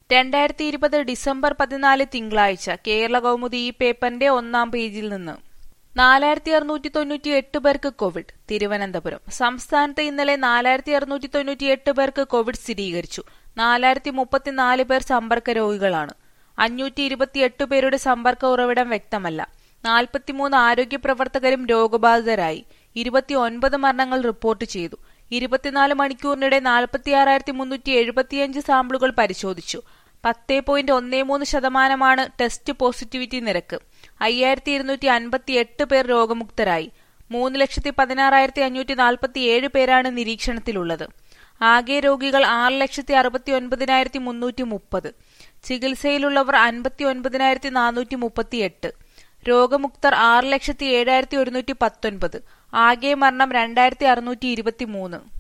രണ്ടായിരത്തി ഇരുപത് ഡിസംബർ പതിനാല് തിങ്കളാഴ്ച കേരള കൗമുദി ഈ പേപ്പറിന്റെ ഒന്നാം പേജിൽ നിന്ന് നാലായിരത്തി അറുന്നൂറ്റി തൊണ്ണൂറ്റി എട്ട് പേർക്ക് കോവിഡ് തിരുവനന്തപുരം സംസ്ഥാനത്ത് ഇന്നലെ നാലായിരത്തി അറുന്നൂറ്റി തൊണ്ണൂറ്റി എട്ട് പേർക്ക് കോവിഡ് സ്ഥിരീകരിച്ചു നാലായിരത്തി മുപ്പത്തിനാല് പേർ സമ്പർക്ക രോഗികളാണ് അഞ്ഞൂറ്റി ഇരുപത്തിയെട്ട് പേരുടെ സമ്പർക്ക ഉറവിടം വ്യക്തമല്ല നാൽപ്പത്തിമൂന്ന് ആരോഗ്യ പ്രവർത്തകരും രോഗബാധിതരായി ഇരുപത്തിയൊൻപത് മരണങ്ങൾ റിപ്പോർട്ട് ചെയ്തു ഇരുപത്തിനാല് മണിക്കൂറിനിടെ നാൽപ്പത്തിയാറായിരത്തി മുന്നൂറ്റി എഴുപത്തിയഞ്ച് സാമ്പിളുകൾ പരിശോധിച്ചു പത്ത് പോയിന്റ് ഒന്നേ മൂന്ന് ശതമാനമാണ് ടെസ്റ്റ് പോസിറ്റിവിറ്റി നിരക്ക് അയ്യായിരത്തി ഇരുന്നൂറ്റി അൻപത്തി എട്ട് പേർ രോഗമുക്തരായി മൂന്ന് ലക്ഷത്തി പതിനാറായിരത്തി അഞ്ഞൂറ്റി നാൽപ്പത്തി ഏഴ് പേരാണ് നിരീക്ഷണത്തിലുള്ളത് ആകെ രോഗികൾ ആറ് ലക്ഷത്തി അറുപത്തി ഒൻപതിനായിരത്തി മുന്നൂറ്റി മുപ്പത് ചികിത്സയിലുള്ളവർ അൻപത്തി ഒൻപതിനായിരത്തി നാനൂറ്റി മുപ്പത്തി എട്ട് രോഗമുക്തർ ആറ് ലക്ഷത്തി ഏഴായിരത്തി ഒരുന്നൂറ്റി പത്തൊൻപത് ആകെ മരണം രണ്ടായിരത്തി അറുന്നൂറ്റി ഇരുപത്തി മൂന്ന്